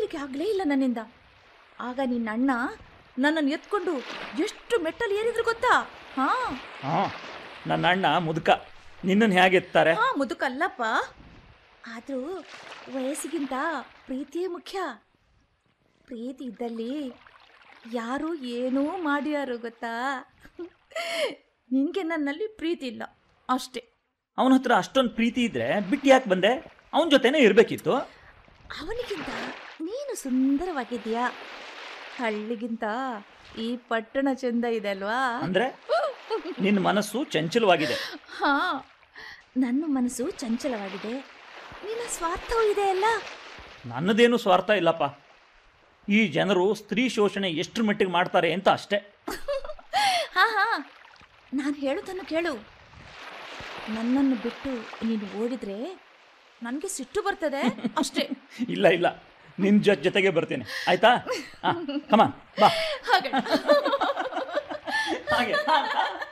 ತಡ್ಕೊಳ್ಳಿಕ್ಕೆ ಆಗಲೇ ಇಲ್ಲ ನನ್ನಿಂದ ಆಗ ನಿನ್ನ ಅಣ್ಣ ನನ್ನನ್ನು ಎತ್ಕೊಂಡು ಎಷ್ಟು ಮೆಟ್ಟಲು ಏರಿದ್ರು ಗೊತ್ತಾ ಹಾ ಹಾಂ ನನ್ನ ಅಣ್ಣ ಮುದುಕ ನಿನ್ನನ್ನು ಹೇಗೆ ಎತ್ತಾರೆ ಹಾ ಮುದುಕಲ್ಲಪ್ಪ ಆದ್ರೂ ವಯಸ್ಸಿಗಿಂತ ಪ್ರೀತಿಯೇ ಮುಖ್ಯ ಪ್ರೀತಿ ಇದ್ದಲ್ಲಿ ಯಾರು ಏನೂ ಮಾಡ್ಯಾರು ಗೊತ್ತಾ ನಿನಗೆ ನನ್ನಲ್ಲಿ ಪ್ರೀತಿ ಇಲ್ಲ ಅಷ್ಟೇ ಅವನ ಹತ್ರ ಅಷ್ಟೊಂದು ಪ್ರೀತಿ ಇದ್ರೆ ಬಿಟ್ಟು ಯಾಕೆ ಬಂದೆ ಅವನ ಜೊತೆನೇ ಇರಬೇಕಿತ್ತು ಅವನಿಗಿಂತ ನೀನು ಸುಂದರವಾಗಿದ್ದೀಯಾ ಹಳ್ಳಿಗಿಂತ ಈ ಪಟ್ಟಣ ಚೆಂದ ಇದೆ ಅಲ್ವಾ ಅಂದರೆ ನಿನ್ನ ಮನಸ್ಸು ಚಂಚಲವಾಗಿದೆ ಹಾ ನನ್ನ ಮನಸ್ಸು ಚಂಚಲವಾಗಿದೆ ನಿನ್ನ ಸ್ವಾರ್ಥವೂ ಇದೆ ಅಲ್ಲ ನನ್ನದೇನು ಸ್ವಾರ್ಥ ಇಲ್ಲಪ್ಪ ಈ ಜನರು ಸ್ತ್ರೀ ಶೋಷಣೆ ಎಷ್ಟರ ಮಟ್ಟಿಗೆ ಮಾಡ್ತಾರೆ ಅಂತ ಅಷ್ಟೇ ಹಾ ಹಾ ನಾನು ಹೇಳೋದನ್ನು ಕೇಳು ನನ್ನನ್ನು ಬಿಟ್ಟು ನೀನು ಓಡಿದ್ರೆ ನನಗೆ ಸಿಟ್ಟು ಬರ್ತದೆ ಅಷ್ಟೇ ಇಲ್ಲ ಇಲ್ಲ ನಿನ್ನ ಜೊ ಜೊತೆಗೆ ಬರ್ತೀನಿ ಆಯ್ತಾ ಕಮ ಬಾ ಹಾಗೆ ಹಾಗೆ